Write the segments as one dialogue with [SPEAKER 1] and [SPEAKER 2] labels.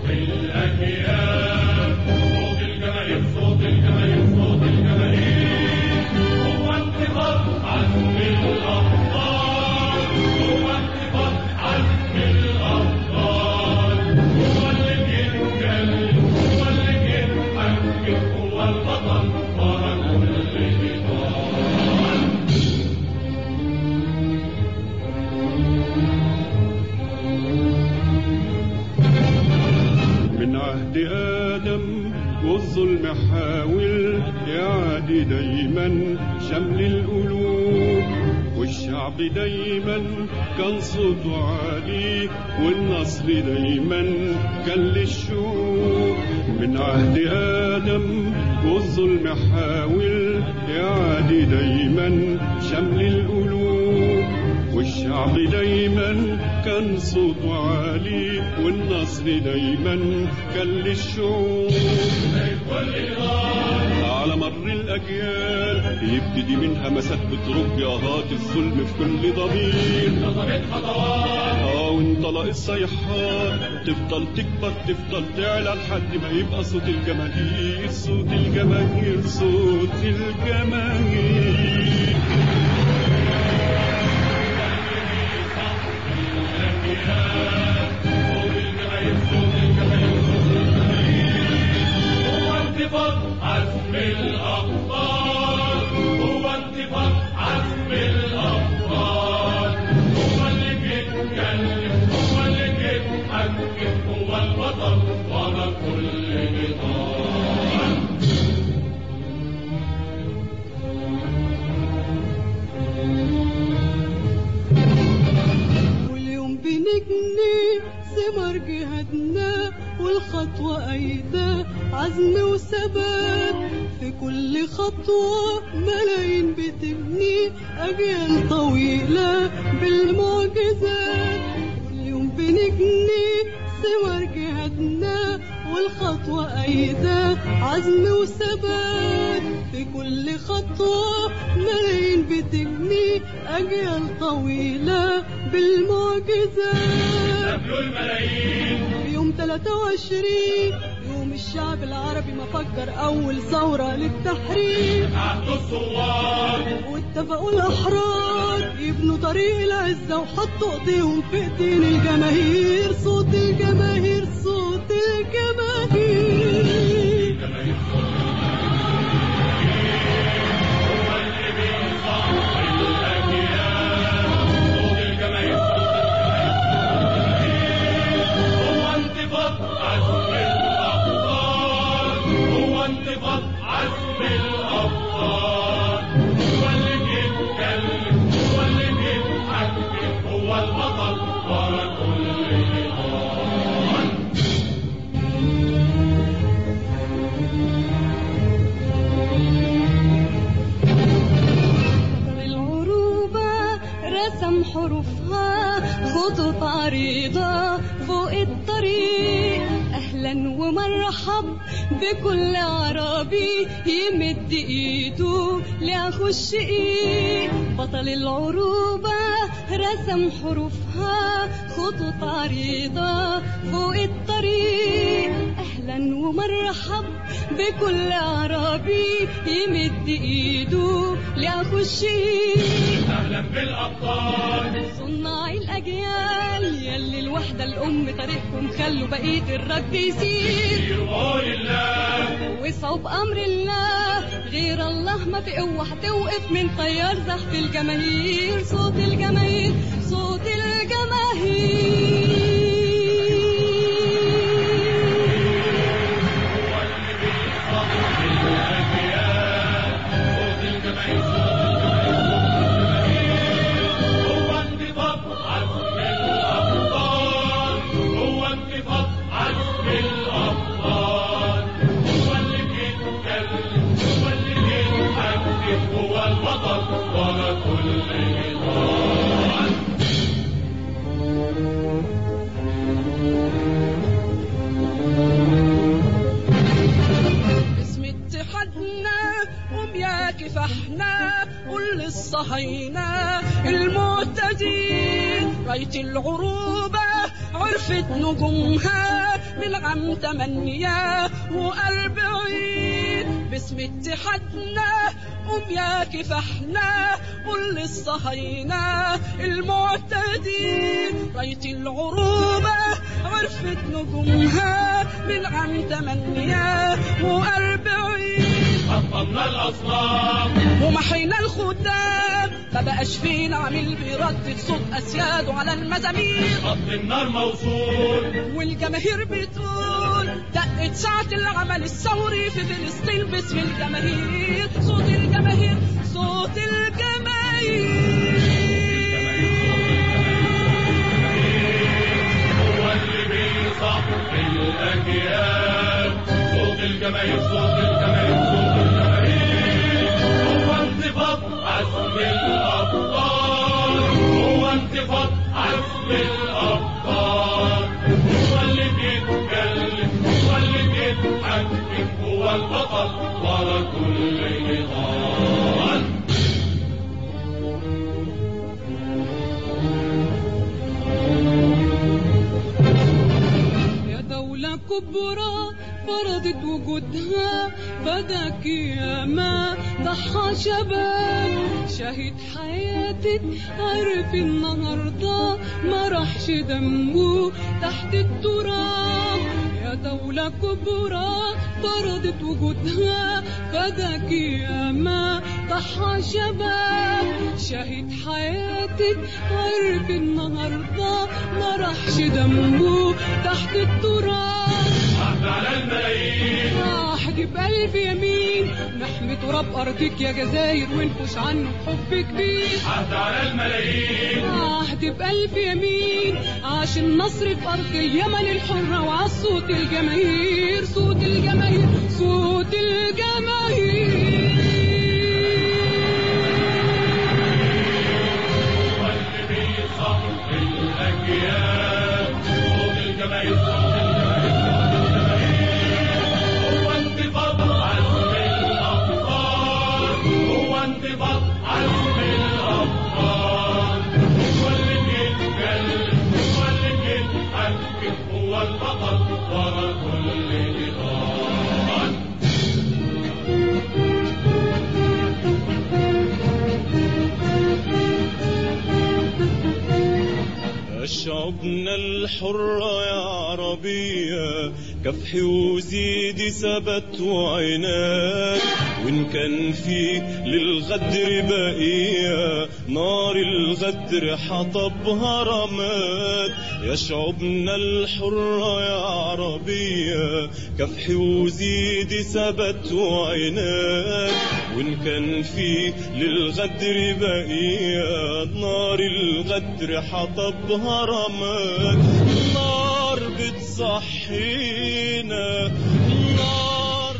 [SPEAKER 1] صاحب الأجيال صوت الجماهير صوت الجماهير صوت الجماهير هو انتفاض عزم الأبطال هو انتفاض عزم الأبطال هو اللي بيتكلم هو اللي بيتحكم هو البطل ورا كل بطال
[SPEAKER 2] من عهد آدم والظلم حاول يعادي دايما شمل القلوب والشعب دايما كان صوته عالي والنصر دايما كان للشوق من عهد آدم والظلم حاول يعادي دايما شمل القلوب والشعب دايما كان صوته عالي والنصر دايما كان للشعوب على مر الأجيال يبتدي من همسات بترج أهات الظلم في كل ضمير
[SPEAKER 1] نظمت خطوات
[SPEAKER 2] اه وانطلق الصيحات تفضل تكبر تفضل تعلى لحد ما يبقى صوت الجماهير صوت الجماهير صوت الجماهير
[SPEAKER 1] هو انتفاض عزم الأبطال هو انتفاض عزم الأبطال هو اللي بيتكلم هو اللي بيتحكم هو البطل ورا كل بطال
[SPEAKER 3] واليوم بنجني ثمر جهادنا والخطوة أيدة عزم وثبات في كل خطوة ملايين بتبني أجيال طويلة بالمعجزات واليوم بنجني ثمر جهادنا والخطوة أيدة عزم وثبات في كل خطوة ملايين بتبني أجيال طويلة بالمعجزات
[SPEAKER 1] قبلوا الملايين
[SPEAKER 3] في يوم 23 يوم الشعب العربي ما فكر أول ثورة للتحرير
[SPEAKER 1] عهدوا الثوار
[SPEAKER 3] واتفقوا الأحرار يبنوا طريق العزة وحطوا ايديهم في ايدين الجماهير صوت الجماهير صوت الجماهير
[SPEAKER 1] صوت الجماهير هو انتفاض عزم الأبطال هو انتفاض عزم الأبطال هو اللي بيتكلم هو اللي بيتحكم هو البطل ورا كل بطال
[SPEAKER 4] العروبة رسم حروفها خطوط عريضة فوق الطريق أهلا ومرحب بكل عربي يمد إيده لأخو الشقيق بطل العروبة رسم حروفها خطوط عريضة فوق الطريق أهلا ومرحب بكل عربي يمد إيده لأخو الشقيق
[SPEAKER 1] أهلا بالأبطال
[SPEAKER 4] صناع الأجيال يلي الوحدة الأم طريقكم خلوا بقية الرد يسير
[SPEAKER 1] يقول الله
[SPEAKER 4] واسعوا بأمر الله غير الله ما في قوة هتوقف من طيار زحف الجماهير صوت الجماهير صوت الجماهير
[SPEAKER 1] هو انتفاض عزم الأبطال هو انتفاض عزم الأبطال هو اللي بيتكلم هو اللي بيتحكم هو البطل ورا كل بطال
[SPEAKER 3] اسم اتحادنا وبيا كفاحنا قول للصهاينة المعتدين راية العروبة عرفت نجومها من عام تمانية وأربعين باسم اتحادنا قوم يا كفاحنا قول للصهاينة المعتدين راية العروبة عرفت نجومها من عام تمانية وأربعين
[SPEAKER 1] حطمنا الأصنام
[SPEAKER 3] ومحينا الختام ما بقاش فينا عميل بيردد صوت أسياده على المزامير
[SPEAKER 1] خط النار موصول
[SPEAKER 3] والجماهير بتقول دقت ساعة العمل الثوري في فلسطين باسم الجماهير صوت الجماهير صوت الجماهير
[SPEAKER 1] هو اللي بيصح الأجيال صوت الجماهير صوت الجماهير صوت الجماهير هو انتفاض عزم الأبطال هو انتفاض عزم الأبطال هو اللي بيتكلم هو اللي بيتحكم هو البطل ورا كل نضال
[SPEAKER 3] يا دولة كبرى فرضت وجودها بدك يا ما ضحى شباب شهيد حياتك عارف النهارده ما راحش دمه تحت التراب يا دولة كبرى فرضت وجودها فداك يا ما ضحى شباب شهيد حياتك عارف النهارده ما راحش دمه تحت التراب
[SPEAKER 1] عهد على الملايين
[SPEAKER 3] احجب بألف يمين نحمي تراب أرضك يا جزاير ونفش عنه بحب كبير
[SPEAKER 1] عهد على الملايين
[SPEAKER 3] عهد بألف يمين عاش النصر في أرض اليمن الحرة وعالصوت الجماهير صوت الجماهير صوت الجماهير
[SPEAKER 1] واللي بيصح الأجيال صوت الجماهير صوت الجماهير هو انتفاض عزم الأبطال هو انتفاض عزم الأبطال هو اللي بيتكلم هو اللي بيتحكم هو البطل ورا كل نضال
[SPEAKER 2] شعبنا الحرة يا عربية كفحي وزيدي ثبت وعناد وإن كان في للغدر بقية نار الغدر حطبها رماد يا شعبنا الحرة يا عربية كفحي وزيدي ثبت وعناد وإن كان في للغدر بقية نار الغدر حطبها رماد النار بتصحينا النار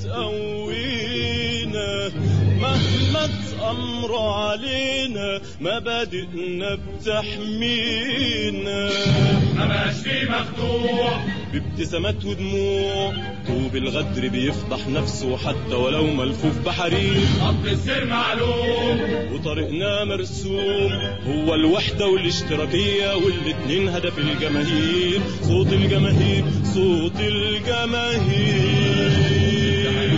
[SPEAKER 2] بتقوينا مهما تأمروا علينا مبادئنا بتحمينا
[SPEAKER 1] ما بقاش فيه مخدوع
[SPEAKER 2] بابتسامات ودموع طوب الغدر بيفضح نفسه حتى ولو ملفوف بحرير
[SPEAKER 1] خط السير معلوم
[SPEAKER 2] وطريقنا مرسوم هو الوحدة والاشتراكية والاتنين هدف الجماهير صوت الجماهير صوت الجماهير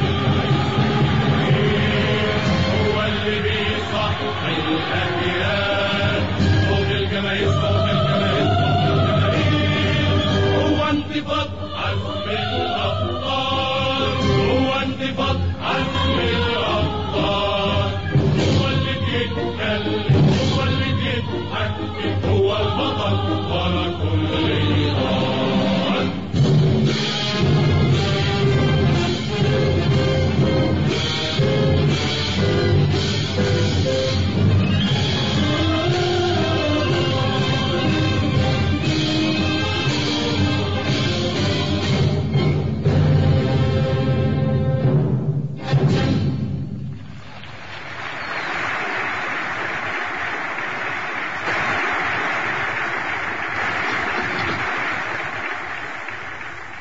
[SPEAKER 1] هو اللي بيصح الأجيال صوت الجماهير صوت الجماهير صوت الجماهير هو انتفاض عزم الأبطال هو انتفاض عزم الأبطال هو اللي بيتكلم هو اللي بيتحكم هو البطل ورا كل نضال